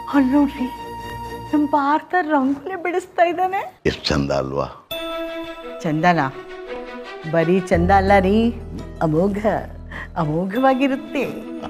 ಅಲ್ಲಿ ನೋಡ್ರಿ ನಮ್ಮ ಭಾರತ ರಂಗೋಲಿ ಬಿಡಿಸ್ತಾ ಇದ್ದಾನೆ ಎಷ್ಟು ಚಂದ ಅಲ್ವಾ ಚಂದನ ಬರೀ ಚಂದ ಅಲ್ಲ ರೀ ಅಮೋಘ ಅಮೋಘವಾಗಿರುತ್ತೆ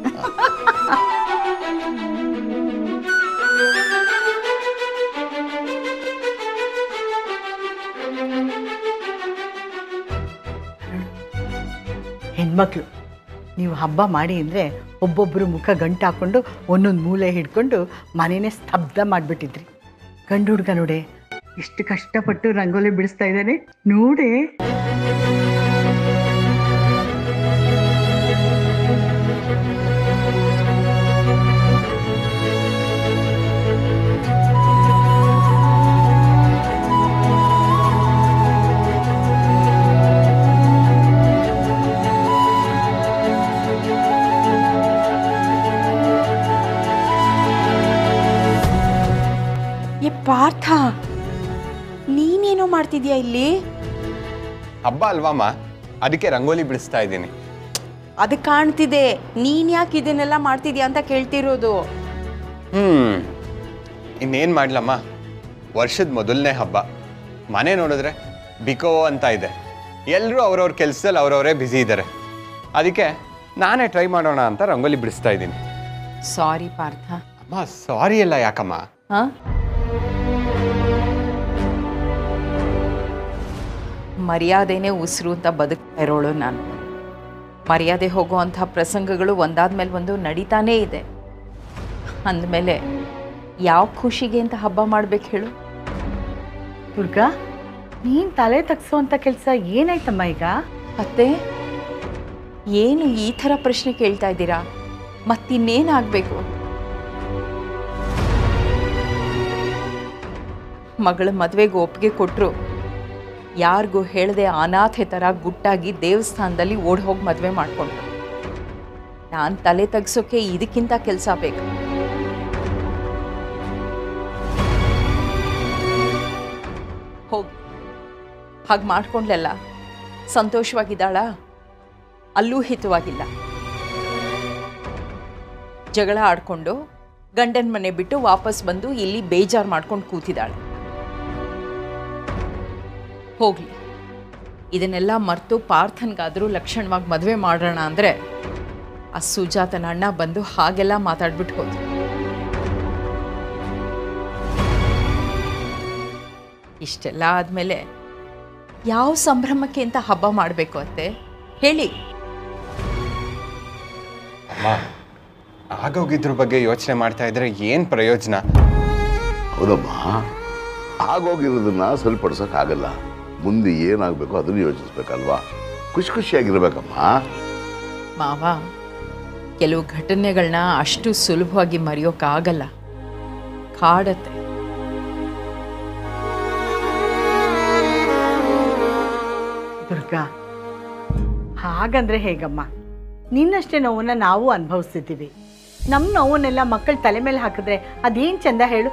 ಹೆಣ್ಮಕ್ಳು ನೀವು ಹಬ್ಬ ಮಾಡಿ ಅಂದರೆ ಒಬ್ಬೊಬ್ಬರು ಮುಖ ಗಂಟು ಹಾಕ್ಕೊಂಡು ಒಂದೊಂದು ಮೂಲೆ ಹಿಡ್ಕೊಂಡು ಮನೆಯೇ ಸ್ತಬ್ಧ ಮಾಡಿಬಿಟ್ಟಿದ್ರಿ ಗಂಡು ಹುಡುಗ ನೋಡೆ ಇಷ್ಟು ಕಷ್ಟಪಟ್ಟು ರಂಗೋಲಿ ಬಿಡಿಸ್ತಾ ಇದ್ದಾನೆ ನೋಡೆ ಏ ಪಾರ್ಥ ನೀನೇನೋ ಮಾಡ್ತಿದ್ಯಾ ಇಲ್ಲಿ ಹಬ್ಬ ಅಲ್ವಮ್ಮ ಅದಕ್ಕೆ ರಂಗೋಲಿ ಬಿಡಿಸ್ತಾ ಇದ್ದೀನಿ ಅದು ಕಾಣ್ತಿದೆ ನೀನ್ ಯಾಕೆ ಇದನ್ನೆಲ್ಲ ಮಾಡ್ತಿದ್ಯಾ ಅಂತ ಕೇಳ್ತಿರೋದು ಹ್ಮ್ ಇನ್ನೇನು ಮಾಡ್ಲಮ್ಮ ವರ್ಷದ ಮೊದಲನೇ ಹಬ್ಬ ಮನೆ ನೋಡಿದ್ರೆ ಬಿಕೋ ಅಂತ ಇದೆ ಎಲ್ಲರೂ ಅವ್ರವ್ರ ಕೆಲಸದಲ್ಲಿ ಅವ್ರವರೇ ಬ್ಯುಸಿ ಇದ್ದಾರೆ ಅದಕ್ಕೆ ನಾನೇ ಟ್ರೈ ಮಾಡೋಣ ಅಂತ ರಂಗೋಲಿ ಬಿಡಿಸ್ತಾ ಇದ್ದೀನಿ ಸಾರಿ ಪಾರ್ಥ ಅಮ್ಮ ಸಾರಿ ಎಲ್ಲ ಯಾಕಮ್ಮ ಹಾ ಮರ್ಯಾದೆನೇ ಉಸಿರು ಅಂತ ಬದುಕ್ತಾ ಇರೋಳು ನಾನು ಮರ್ಯಾದೆ ಹೋಗುವಂಥ ಪ್ರಸಂಗಗಳು ಒಂದಾದ್ಮೇಲೆ ಒಂದು ನಡೀತಾನೇ ಇದೆ ಅಂದಮೇಲೆ ಯಾವ ಖುಷಿಗೆ ಅಂತ ಹಬ್ಬ ಮಾಡ್ಬೇಕು ಹೇಳು ದುರ್ಗಾ ನೀನು ತಲೆ ತಗ್ಸೋವಂಥ ಕೆಲಸ ಏನಾಯ್ತಮ್ಮ ಈಗ ಮತ್ತೆ ಏನು ಈ ಥರ ಪ್ರಶ್ನೆ ಕೇಳ್ತಾ ಇದ್ದೀರಾ ಮತ್ತಿನ್ನೇನಾಗಬೇಕು ಮಗಳ ಮದುವೆಗೆ ಒಪ್ಪಿಗೆ ಕೊಟ್ಟರು ಯಾರಿಗೂ ಹೇಳದೆ ಅನಾಥೆ ಥರ ಗುಟ್ಟಾಗಿ ದೇವಸ್ಥಾನದಲ್ಲಿ ಓಡ್ ಹೋಗಿ ಮದುವೆ ಮಾಡ್ಕೊಂಡ್ರು ನಾನು ತಲೆ ತೆಗ್ಸೋಕೆ ಇದಕ್ಕಿಂತ ಕೆಲಸ ಬೇಕು ಹೋಗಿ ಹಾಗೆ ಮಾಡ್ಕೊಂಡ್ಲಲ್ಲ ಸಂತೋಷವಾಗಿದ್ದಾಳ ಅಲ್ಲೂ ಹಿತವಾಗಿಲ್ಲ ಜಗಳ ಆಡ್ಕೊಂಡು ಗಂಡನ ಮನೆ ಬಿಟ್ಟು ವಾಪಸ್ ಬಂದು ಇಲ್ಲಿ ಬೇಜಾರು ಮಾಡ್ಕೊಂಡು ಕೂತಿದ್ದಾಳೆ ಹೋಗ್ಲಿ ಇದನ್ನೆಲ್ಲ ಮರೆತು ಪಾರ್ಥನ್ಗಾದರೂ ಲಕ್ಷಣವಾಗಿ ಮದುವೆ ಮಾಡೋಣ ಅಂದರೆ ಆ ಸುಜಾತನ ಅಣ್ಣ ಬಂದು ಹಾಗೆಲ್ಲ ಮಾತಾಡ್ಬಿಟ್ಟು ಹೋದ್ರು ಇಷ್ಟೆಲ್ಲ ಆದಮೇಲೆ ಯಾವ ಸಂಭ್ರಮಕ್ಕೆ ಅಂತ ಹಬ್ಬ ಮಾಡಬೇಕು ಅತ್ತೆ ಹೇಳಿ ಅಮ್ಮ ಆಗೋಗಿದ್ರ ಬಗ್ಗೆ ಯೋಚನೆ ಮಾಡ್ತಾ ಇದ್ರೆ ಏನು ಪ್ರಯೋಜನ ಹೌದಮ್ಮ ಆಗೋಗಿರೋದನ್ನ ಸರಿಪಡಿಸೋಕ್ಕಾಗಲ್ಲ ಮುಂದೆ ಏನಾಗಬೇಕು ಅದನ್ನು ಯೋಚಿಸ್ಬೇಕಲ್ವಾ ಖುಷಿ ಖುಷಿಯಾಗಿರ್ಬೇಕಮ್ಮ ಮಾವ ಕೆಲವು ಘಟನೆಗಳನ್ನ ಅಷ್ಟು ಸುಲಭವಾಗಿ ಮರೆಯೋಕ್ಕಾಗಲ್ಲ ಕಾಡತ್ತೆ ದುರ್ಗಾ ಹಾಗಂದ್ರೆ ಹೇಗಮ್ಮ ನಿನ್ನಷ್ಟೇ ನೋವನ್ನ ನಾವು ಅನುಭವಿಸ್ತಿದ್ದೀವಿ ನಮ್ಮ ನೋವನ್ನೆಲ್ಲ ಮಕ್ಕಳ ತಲೆ ಮೇಲೆ ಹಾಕಿದ್ರೆ ಅದೇನು ಚಂದ ಹೇಳು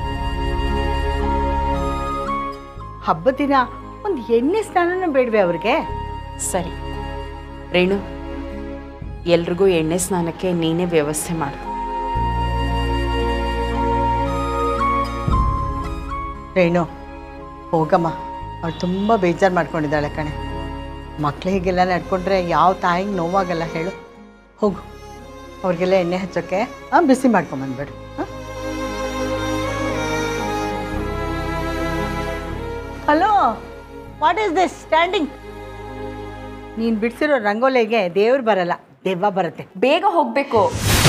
ಹಬ್ಬದ ದಿನ ಒಂದು ಎಣ್ಣೆ ಸ್ನಾನನೂ ಬೇಡವೆ ಅವ್ರಿಗೆ ಸರಿ ರೇಣು ಎಲ್ರಿಗೂ ಎಣ್ಣೆ ಸ್ನಾನಕ್ಕೆ ನೀನೇ ವ್ಯವಸ್ಥೆ ಮಾಡು ರೇಣು ಹೋಗಮ್ಮ ಅವಳು ತುಂಬ ಬೇಜಾರು ಮಾಡ್ಕೊಂಡಿದ್ದಾಳೆ ಕಣೆ ಮಕ್ಳು ಹೀಗೆಲ್ಲ ನಡ್ಕೊಂಡ್ರೆ ಯಾವ ತಾಯಿಗೆ ನೋವಾಗಲ್ಲ ಹೇಳು ಹೋಗು ಅವ್ರಿಗೆಲ್ಲ ಎಣ್ಣೆ ಹಚ್ಚೋಕ್ಕೆ ಹಾಂ ಬಿಸಿ ಮಾಡ್ಕೊಂಬಂದ್ಬಿಡು ಹಾಂ hello what is this standing ನೀನು ಬಿಡಿಸಿರೋ ರಂಗೋಲಿಗೆ ದೇವ್ರು ಬರಲ್ಲ ದೆವ್ವ ಬರುತ್ತೆ ಬೇಗ ಹೋಗ್ಬೇಕು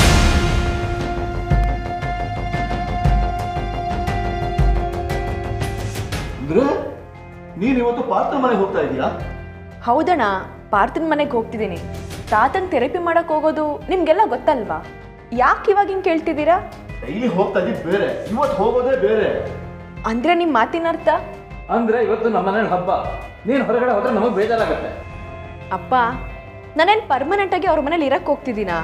ಅಂದ್ರೆ ನೀನು ಇವತ್ತು ಪಾತ್ರ ಮನೆಗೆ ಹೋಗ್ತಾ ಇದೀಯಾ ಹೌದಣ್ಣ ಪಾರ್ಥನ್ ಮನೆಗೆ ಹೋಗ್ತಿದ್ದೀನಿ ತಾತಂಗೆ ಥೆರಪಿ ಮಾಡಕ್ ಹೋಗೋದು ನಿಮ್ಗೆಲ್ಲ ಗೊತ್ತಲ್ವಾ ಯಾಕೆ ಇವಾಗ ಹಿಂಗೆ ಕೇಳ್ತಿದ್ದೀರಾ ಡೈಲಿ ಹೋಗ್ತಾ ಇದ್ದಿದ್ದು ಬೇರೆ ಇವತ್ತು ಹೋಗೋದೇ ಬೇರೆ ಅಂದ್ರೆ ನಿಮ್ಮ ಮಾತಿನ ಅರ್ಥ ಅಂದ್ರೆ ಇವತ್ತು ನಮ್ಮ ಮನೇಲಿ ಹಬ್ಬ ನೀನು ಹೊರಗಡೆ ಹೋದ್ರೆ ನಮಗೆ ಬೇಜಾರಾಗತ್ತೆ ಅಪ್ಪ ನಾನೇನು ಪರ್ಮನೆಂಟ್ ಆಗಿ ಅವ್ರ ಮನೇಲಿ ಇರಕ್ ಹೋಗ್ತಿದ್ದೀನಾ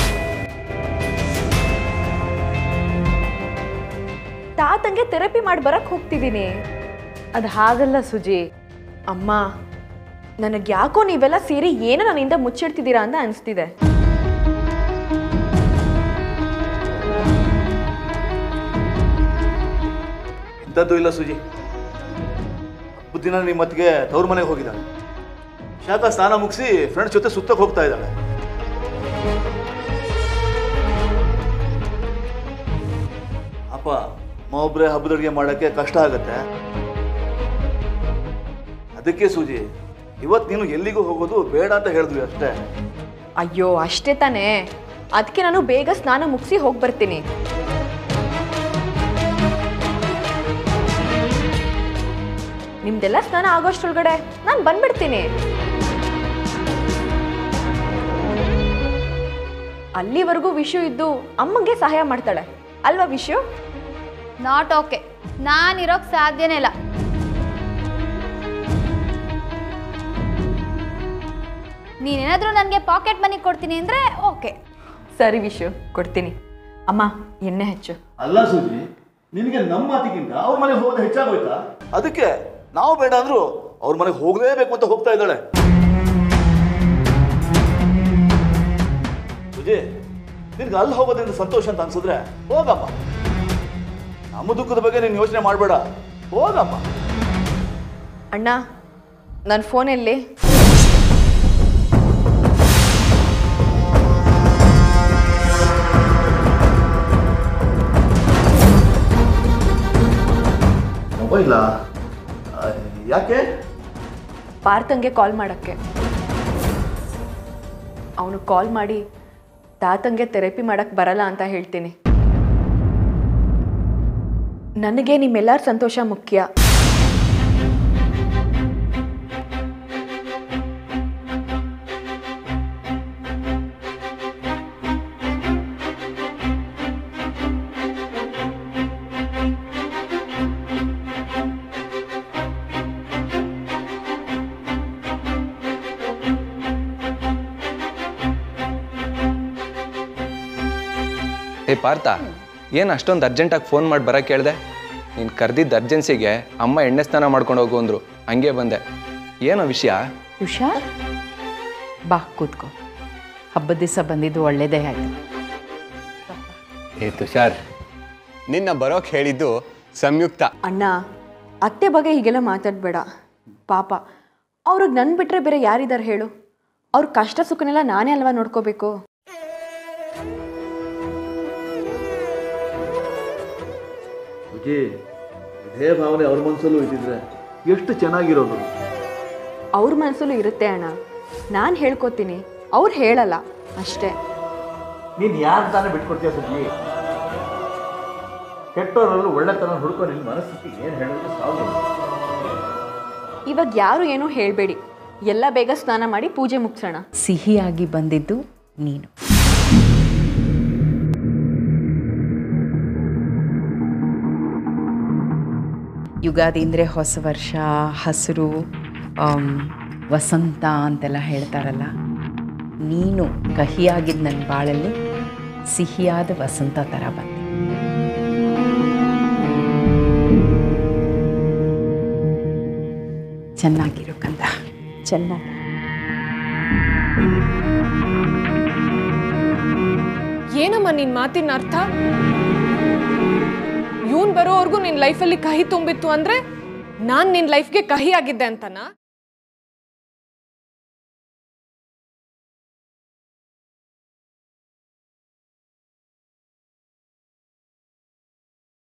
ತಾತಂಗೆ ಥೆರಪಿ ಮಾಡಿ ಬರಕ್ ಹೋಗ್ತಿದ್ದೀನಿ ಅದು ಹಾಗಲ್ಲ ಸುಜಿ ಅಮ್ಮ ನನಗೆ ಯಾಕೋ ನೀವೆಲ್ಲ ಸೇರಿ ಏನೋ ನನ್ನಿಂದ ಮುಚ್ಚಿಡ್ತಿದ್ದೀರಾ ಅಂತ ಅನಿಸ್ತಿದೆ ಇಂಥದ್ದು ಇಲ್ಲ ಸುಜಿ ಹಬ್ಬದ ದಿನ ನಿಮ್ಮ ಮತ್ತಿಗೆ ತವ್ರ ಮನೆಗೆ ಹೋಗಿದ್ದಾಳೆ ಶಾಖ ಸ್ನಾನ ಮುಗಿಸಿ ಫ್ರೆಂಡ್ಸ್ ಜೊತೆ ಸುತ್ತಕ್ಕೆ ಹೋಗ್ತಾ ಇದ್ದಾಳೆ ಅಪ್ಪ ಒಬ್ಬರೇ ಹಬ್ಬದ ಅಡುಗೆ ಮಾಡೋಕ್ಕೆ ಕಷ್ಟ ಆಗತ್ತೆ ಅದಕ್ಕೆ ಸೂಜಿ ಇವತ್ತು ನೀನು ಎಲ್ಲಿಗೂ ಹೋಗೋದು ಬೇಡ ಅಂತ ಹೇಳಿದ್ವಿ ಅಷ್ಟೇ ಅಯ್ಯೋ ಅಷ್ಟೇ ತಾನೇ ಅದಕ್ಕೆ ನಾನು ಬೇಗ ಸ್ನಾನ ಮುಗಿಸಿ ಹೋಗಿ ಬರ್ತೀನಿ ನಿಮ್ದೆಲ್ಲ ಸ್ನಾನ ಆಗೋಷ್ಟ್ರೊಳಗಡೆ ನಾನು ಬಂದ್ಬಿಡ್ತೀನಿ ಅಲ್ಲಿವರೆಗೂ ವಿಷು ಇದ್ದು ಅಮ್ಮಂಗೆ ಸಹಾಯ ಮಾಡ್ತಾಳೆ ಅಲ್ವಾ ವಿಷು ನಾಟ್ ಓಕೆ ನಾನಿರೋಕ್ ಸಾಧ್ಯನೇ ಇಲ್ಲ ನೀನೇನಾದರೂ ನನಗೆ ಪಾಕೆಟ್ ಮನಿ ಕೊಡ್ತೀನಿ ಅಂದರೆ ಓಕೆ ಸರಿ ವಿಷು ಕೊಡ್ತೀನಿ ಅಮ್ಮ ಎಣ್ಣೆ ಹೆಚ್ಚು ಅಲ್ಲ ಸೂಜಿ ನಿನಗೆ ನಮ್ಮ ಮಾತಿಗಿಂತ ಅವ್ರ ಮನೆಗೆ ಹೋಗೋದು ಹೆಚ್ಚಾಗೋಯ್ತಾ ಅದಕ್ಕೆ ನಾವು ಬೇಡ ಅಂದ್ರು ಅವ್ರ ಮನೆಗೆ ಹೋಗಲೇಬೇಕು ಅಂತ ಹೋಗ್ತಾ ಇದ್ದಾಳೆ ಸುಜಿ ನಿನ್ಗೆ ಅಲ್ಲಿ ಹೋಗೋದ್ರಿಂದ ಸಂತೋಷ ಅಂತ ಅನ್ಸಿದ್ರೆ ಹೋಗಮ್ಮ ನಮ್ಮ ದುಃಖದ ಬಗ್ಗೆ ನೀನು ಯೋಚನೆ ಮಾಡಬೇಡ ಹೋಗಮ್ಮ ಅಣ್ಣ ನನ್ನ ಫೋನಲ್ಲಿ ಮೊಬೈಲಾ ಯಾಕೆ ಪಾರ್ಥಂಗೆ ಕಾಲ್ ಮಾಡೋಕ್ಕೆ ಅವನು ಕಾಲ್ ಮಾಡಿ ತಾತಂಗೆ ಥೆರಪಿ ಮಾಡಕ್ಕೆ ಬರಲ್ಲ ಅಂತ ಹೇಳ್ತೀನಿ ನನಗೆ ನಿಮ್ಮೆಲ್ಲರ ಸಂತೋಷ ಮುಖ್ಯ ಏ ಪಾರ್ಥ ಏನು ಅಷ್ಟೊಂದು ಅರ್ಜೆಂಟಾಗಿ ಫೋನ್ ಮಾಡಿ ಬರೋಕ್ಕೆ ಕೇಳಿದೆ ನೀನು ಕರೆದಿದ್ದ ಅರ್ಜೆನ್ಸಿಗೆ ಅಮ್ಮ ಎಣ್ಣೆ ಸ್ನಾನ ಮಾಡ್ಕೊಂಡು ಹೋಗು ಅಂದರು ಹಂಗೆ ಬಂದೆ ಏನೋ ವಿಷಯ ಉಷಾ ಬಾ ಕೂತ್ಕೋ ಹಬ್ಬದ ದಿವಸ ಬಂದಿದ್ದು ಒಳ್ಳೇದೇ ಆಯಿತು ಏ ತುಷಾರ್ ನಿನ್ನ ಬರೋಕ್ಕೆ ಹೇಳಿದ್ದು ಸಂಯುಕ್ತ ಅಣ್ಣ ಅತ್ತೆ ಬಗ್ಗೆ ಹೀಗೆಲ್ಲ ಮಾತಾಡಬೇಡ ಪಾಪ ಅವ್ರಿಗೆ ನನ್ನ ಬಿಟ್ಟರೆ ಬೇರೆ ಯಾರಿದ್ದಾರೆ ಹೇಳು ಅವ್ರ ಕಷ್ಟ ಸುಖನೆಲ್ಲ ನಾನೇ ಅಲ್ವಾ ನೋಡ್ಕೋಬೇಕು ಸುಜಿ ಇದೇ ಭಾವನೆ ಅವ್ರ ಮನಸ್ಸಲ್ಲೂ ಇದ್ದಿದ್ರೆ ಎಷ್ಟು ಚೆನ್ನಾಗಿರೋದು ಅವ್ರ ಮನಸ್ಸಲ್ಲೂ ಇರುತ್ತೆ ಅಣ್ಣ ನಾನು ಹೇಳ್ಕೊತೀನಿ ಅವ್ರು ಹೇಳಲ್ಲ ಅಷ್ಟೇ ನೀನು ಯಾರು ತಾನೇ ಬಿಟ್ಕೊಡ್ತೀಯ ಸುಜಿ ಕೆಟ್ಟವರಲ್ಲೂ ಒಳ್ಳೆತನ ಹುಡ್ಕೋ ನಿನ್ನ ಮನಸ್ಥಿತಿ ಏನು ಹೇಳಿದ್ರೆ ಸಾವು ಇವಾಗ ಯಾರು ಏನೂ ಹೇಳಬೇಡಿ ಎಲ್ಲ ಬೇಗ ಸ್ನಾನ ಮಾಡಿ ಪೂಜೆ ಮುಗಿಸೋಣ ಸಿಹಿಯಾಗಿ ಬಂದಿದ್ದು ನೀನು ಯುಗಾದಿ ಅಂದರೆ ಹೊಸ ವರ್ಷ ಹಸಿರು ಆಮ್, ವಸಂತ ಅಂತೆಲ್ಲ ಹೇಳ್ತಾರಲ್ಲ ನೀನು ಕಹಿಯಾಗಿದ್ದ ನನ್ನ ಬಾಳಲ್ಲಿ ಸಿಹಿಯಾದ ವಸಂತ ಥರ ಬಂದೆ ಚೆನ್ನಾಗಿರು ಕಂದ ಚೆನ್ನಾಗಿ ಏನಮ್ಮ ನಿನ್ ಮಾತಿನ ಅರ್ಥ ಇವನ್ ಬರೋವರೆಗೂ ನಿನ್ ಲೈಫಲ್ಲಿ ಕಹಿ ತುಂಬಿತ್ತು ಅಂದ್ರೆ ನಾನ್ ನಿನ್ ಲೈಫ್ಗೆ ಕಹಿ ಆಗಿದ್ದೆ ಅಂತನಾ